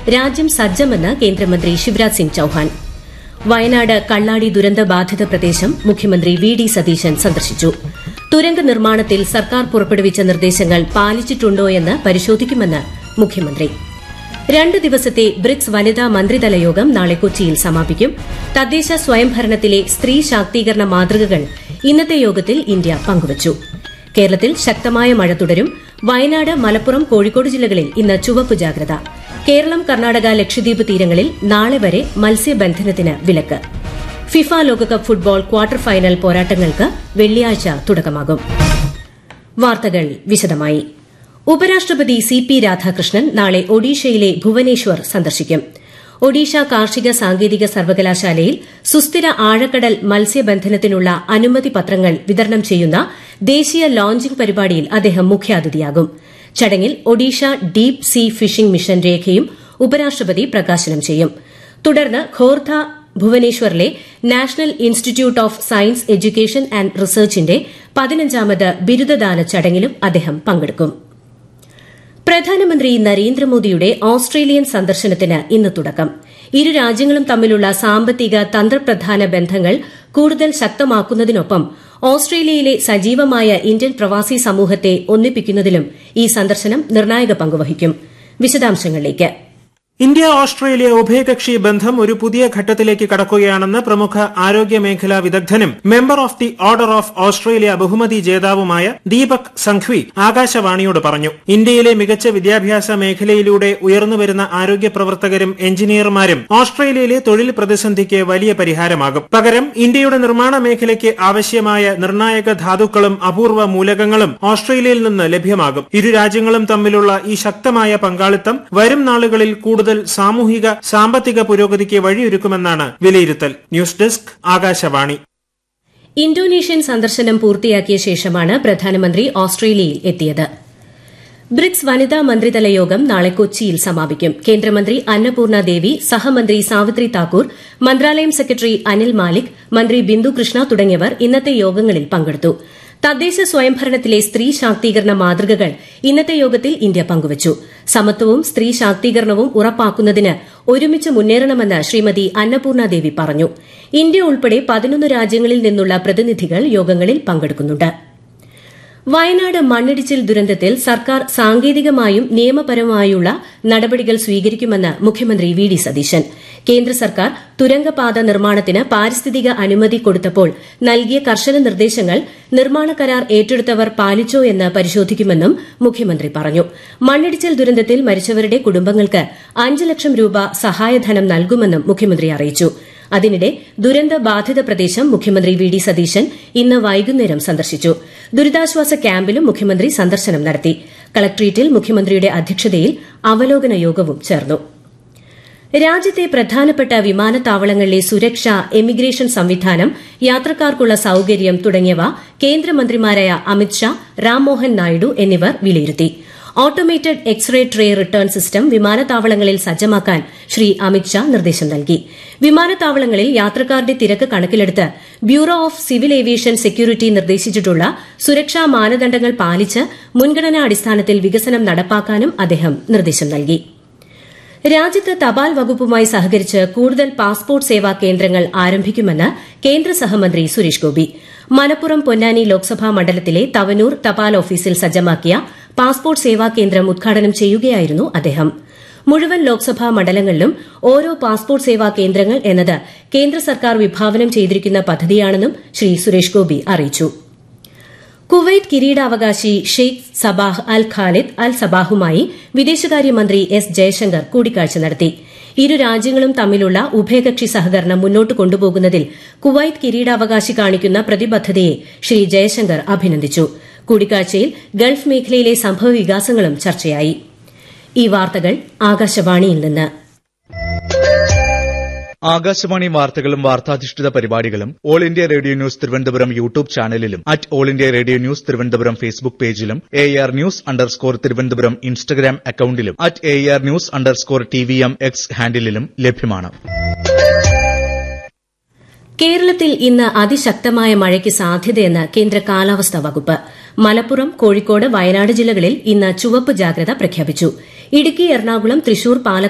രാജ്യം സജ്ജമെന്ന് കേന്ദ്രമന്ത്രി ശിവരാജ് സിംഗ് ചൌഹാൻ വയനാട് കള്ളാടി ദുരന്ത ബാധിത പ്രദേശം മുഖ്യമന്ത്രി വി ഡി സതീശൻ സന്ദർശിച്ചു തുരങ്ക നിർമ്മാണത്തിൽ സർക്കാർ പുറപ്പെടുവിച്ച നിർദ്ദേശങ്ങൾ പാലിച്ചിട്ടുണ്ടോയെന്ന് പരിശോധിക്കുമെന്ന് മുഖ്യമന്ത്രി രണ്ട് ദിവസത്തെ ബ്രിക്സ് വനിതാ മന്ത്രിതല യോഗം നാളെ കൊച്ചിയിൽ സമാപിക്കും തദ്ദേശ സ്വയംഭരണത്തിലെ സ്ത്രീ ശാക്തീകരണ മാതൃകകൾ ഇന്നത്തെ യോഗത്തിൽ ഇന്ത്യ പങ്കുവച്ചു കേരളത്തിൽ ശക്തമായ മഴ തുടരും വയനാട് മലപ്പുറം കോഴിക്കോട് ജില്ലകളിൽ ഇന്ന് ചുവപ്പ് ജാഗ്രത കേരളം കർണാടക ലക്ഷദ്വീപ് തീരങ്ങളിൽ നാളെ വരെ മത്സ്യബന്ധനത്തിന് വിലക്ക് ഫിഫ ലോകകപ്പ് ഫുട്ബോൾ ക്വാർട്ടർ ഫൈനൽ പോരാട്ടങ്ങൾക്ക് വെള്ളിയാഴ്ച തുടക്കമാകും വാർത്തകൾ വിശദമായി ഉപരാഷ്ട്രപതി സി പി രാധാകൃഷ്ണൻ നാളെ ഒഡീഷയിലെ ഭുവനേശ്വർ സന്ദർശിക്കും ഒഡീഷ കാർഷിക സാങ്കേതിക സർവകലാശാലയിൽ സുസ്ഥിര ആഴക്കടൽ മത്സ്യബന്ധനത്തിനുള്ള അനുമതി പത്രങ്ങൾ വിതരണം ചെയ്യുന്ന ദേശീയ ലോഞ്ചിംഗ് പരിപാടിയിൽ അദ്ദേഹം മുഖ്യാതിഥിയാകും ചടങ്ങിൽ Odisha deep sea fishing mission രേഖയും ഉപരാഷ്ട്രപതി പ്രകാശനം ചെയ്യും തുടർന്ന് ഖോർധ ഭുവനേശ്വറിലെ national institute of science education and റിസർച്ചിന്റെ പതിനഞ്ചാമത് ബിരുദദാന ചടങ്ങിലും അദ്ദേഹം പങ്കെടുക്കും പ്രധാനമന്ത്രി നരേന്ദ്രമോദിയുടെ ഓസ്ട്രേലിയൻ സന്ദർശനത്തിന് ഇന്ന് തുടക്കം ഇരു രാജ്യങ്ങളും തമ്മിലുള്ള സാമ്പത്തിക തന്ത്രപ്രധാന ബന്ധങ്ങൾ കൂടുതൽ ശക്തമാക്കുന്നതിനൊപ്പം ഓസ്ട്രേലിയയിലെ സജീവമായ ഇന്ത്യൻ പ്രവാസി സമൂഹത്തെ ഒന്നിപ്പിക്കുന്നതിലും ഈ സന്ദർശനം നിർണായക പങ്കുവഹിക്കും വിശദാംശങ്ങളിലേക്ക് ഇന്ത്യ ഓസ്ട്രേലിയ ഉഭയകക്ഷി ബന്ധം ഒരു പുതിയ ഘട്ടത്തിലേക്ക് കടക്കുകയാണെന്ന് പ്രമുഖ ആരോഗ്യ മേഖലാ വിദഗ്ധനും member of the order of Australia ബഹുമതി ജേതാവുമായ ദീപക് സംഘ്വി ആകാശവാണിയോട് പറഞ്ഞു ഇന്ത്യയിലെ മികച്ച വിദ്യാഭ്യാസ മേഖലയിലൂടെ ഉയർന്നുവരുന്ന ആരോഗ്യ പ്രവർത്തകരും എഞ്ചിനീയർമാരും ഓസ്ട്രേലിയയിലെ തൊഴിൽ പ്രതിസന്ധിക്ക് വലിയ പരിഹാരമാകും പകരം ഇന്ത്യയുടെ നിർമ്മാണ മേഖലയ്ക്ക് ആവശ്യമായ നിർണായക ധാതുക്കളും അപൂർവ മൂലകങ്ങളും ഓസ്ട്രേലിയയിൽ നിന്ന് ലഭ്യമാകും ഇരു രാജ്യങ്ങളും തമ്മിലുള്ള ഈ ശക്തമായ പങ്കാളിത്തം വരും നാളുകളിൽ കൂടുതൽ സാമൂഹിക സാമ്പത്തിക പുരോഗതിക്ക് വഴിയൊരുക്കുമെന്നാണ് വിലയിരുത്തൽ ന്യൂസ് ഡെസ്ക് ആകാശവാണി ഇന്തോനേഷ്യൻ സന്ദർശനം പൂർത്തിയാക്കിയ ശേഷമാണ് പ്രധാനമന്ത്രി ഓസ്ട്രേലിയയിൽ എത്തിയത് ബ്രിക്സ് വനിതാ മന്ത്രിതല യോഗം നാളെ കൊച്ചിയിൽ സമാപിക്കും കേന്ദ്രമന്ത്രി അന്നപൂർണ ദേവി സഹമന്ത്രി സാവിത്രി താക്കൂർ മന്ത്രാലയം സെക്രട്ടറി അനിൽ മാലിക് മന്ത്രി ബിന്ദു കൃഷ്ണ തുടങ്ങിയവർ ഇന്നത്തെ യോഗങ്ങളിൽ പങ്കെടുത്തു തദ്ദേശ സ്വയംഭരണത്തിലെ സ്ത്രീ ശാക്തീകരണ മാതൃകകൾ ഇന്നത്തെ യോഗത്തിൽ ഇന്ത്യ പങ്കുവച്ചു സമത്വവും സ്ത്രീ ശാക്തീകരണവും ഉറപ്പാക്കുന്നതിന് ഒരുമിച്ച് മുന്നേറണമെന്ന് ശ്രീമതി അന്നപൂർണ ദേവി പറഞ്ഞു ഇന്ത്യ ഉൾപ്പെടെ പതിനൊന്ന് രാജ്യങ്ങളിൽ നിന്നുള്ള പ്രതിനിധികൾ യോഗങ്ങളിൽ പങ്കെടുക്കുന്നുണ്ട് വയനാട് മണ്ണിടിച്ചിൽ ദുരന്തത്തിൽ സർക്കാർ സാങ്കേതികമായും നിയമപരമായുള്ള നടപടികൾ സ്വീകരിക്കുമെന്ന് മുഖ്യമന്ത്രി വി ഡി സതീശൻ കേന്ദ്ര സർക്കാർ തുരങ്കപാത നിർമ്മാണത്തിന് പാരിസ്ഥിതിക അനുമതി കൊടുത്തപ്പോൾ നൽകിയ കർശന നിർദ്ദേശങ്ങൾ നിർമ്മാണ കരാർ ഏറ്റെടുത്തവർ പാലിച്ചോ എന്ന് പരിശോധിക്കുമെന്നും മുഖ്യമന്ത്രി പറഞ്ഞു മണ്ണിടിച്ചിൽ ദുരന്തത്തിൽ മരിച്ചവരുടെ കുടുംബങ്ങൾക്ക് അഞ്ച് ലക്ഷം രൂപ സഹായധനം നൽകുമെന്നും മുഖ്യമന്ത്രി അറിയിച്ചു അതിനിടെ ദുരന്ത ബാധിത പ്രദേശം മുഖ്യമന്ത്രി വി ഡി സതീശൻ ഇന്ന് വൈകുന്നേരം സന്ദർശിച്ചു ദുരിതാശ്വാസ ക്യാമ്പിലും മുഖ്യമന്ത്രി സന്ദർശനം നടത്തി കളക്ട്രേറ്റിൽ മുഖ്യമന്ത്രിയുടെ അധ്യക്ഷതയിൽ അവലോകന യോഗവും ചേർന്നു രാജ്യത്തെ പ്രധാനപ്പെട്ട വിമാനത്താവളങ്ങളിലെ സുരക്ഷ എമിഗ്രേഷൻ സംവിധാനം യാത്രക്കാർക്കുള്ള സൌകര്യം തുടങ്ങിയവ കേന്ദ്രമന്ത്രിമാരായ അമിത്ഷാ റാംമോഹൻ നായിഡു എന്നിവർ വിലയിരുത്തി automated x-ray tray return system വിമാനത്താവളങ്ങളിൽ സജ്ജമാക്കാൻ ശ്രീ അമിത്ഷാ നിർദ്ദേശം നൽകി വിമാനത്താവളങ്ങളിൽ യാത്രക്കാരുടെ തിരക്ക് കണക്കിലെടുത്ത് bureau of civil aviation security നിർദ്ദേശിച്ചിട്ടുള്ള സുരക്ഷാ മാനദണ്ഡങ്ങൾ പാലിച്ച് മുൻഗണനാ അടിസ്ഥാനത്തിൽ വികസനം നടപ്പാക്കാനും അദ്ദേഹം നിർദ്ദേശം നൽകി രാജ്യത്ത് തപാൽ വകുപ്പുമായി സഹകരിച്ച് കൂടുതൽ പാസ്പോർട്ട് സേവാ കേന്ദ്രങ്ങൾ ആരംഭിക്കുമെന്ന് കേന്ദ്ര സഹമന്ത്രി സുരേഷ് ഗോപി മലപ്പുറം പൊന്നാനി ലോക്സഭാ മണ്ഡലത്തിലെ തവനൂർ തപാൽ ഓഫീസിൽ സജ്ജമാക്കിയ പാസ്പോർട്ട് സേവാ കേന്ദ്രം ഉദ്ഘാടനം ചെയ്യുകയായിരുന്നു അദ്ദേഹം മുഴുവൻ ലോക്സഭാ മണ്ഡലങ്ങളിലും ഓരോ പാസ്പോർട്ട് സേവാ കേന്ദ്രങ്ങൾ എന്നത് കേന്ദ്ര സർക്കാർ വിഭാവനം ചെയ്തിരിക്കുന്ന പദ്ധതിയാണെന്നും ശ്രീ സുരേഷ് ഗോപി അറിയിച്ചു കുവൈറ്റ് കിരീടാവകാശി Sheikh Sabah Al Khalid Al സബാഹുമായി വിദേശകാര്യമന്ത്രി എസ് ജയശങ്കർ കൂടിക്കാഴ്ച നടത്തി ഇരു രാജ്യങ്ങളും തമ്മിലുള്ള ഉഭയകക്ഷി സഹകരണം മുന്നോട്ട് കൊണ്ടുപോകുന്നതിൽ കുവൈറ്റ് കിരീടാവകാശി കാണിക്കുന്ന പ്രതിബദ്ധതയെ ശ്രീ ജയശങ്കർ അഭിനന്ദിച്ചു കൂടിക്കാഴ്ചയിൽ ഗൾഫ് മേഖലയിലെ സംഭവവികാസങ്ങളും ചർച്ചയായി ഈ വാർത്തകൾ ആകാശവാണിയിൽ നിന്ന് ആകാശവാണി വാർത്തകളും വാർത്താധിഷ്ഠിത പരിപാടികളും all India radio news Thiruvananthapuram YouTube ചാനലിലും at all India radio news Thiruvananthapuram Facebook പേജിലും A R news underscore Thiruvananthapuram Instagram അക്കൌണ്ടിലും at A R news underscore T V M X ഹാൻഡിലും ലഭ്യമാണ് കേരളത്തിൽ ഇന്ന് അതിശക്തമായ മഴയ്ക്ക് സാധ്യതയെന്ന് കേന്ദ്ര കാലാവസ്ഥാ വകുപ്പ് മലപ്പുറം കോഴിക്കോട് വയനാട് ജില്ലകളിൽ ഇന്ന് ചുവപ്പ് ജാഗ്രത പ്രഖ്യാപിച്ചു ഇടുക്കി എറണാകുളം തൃശൂർ പാലക്കാട്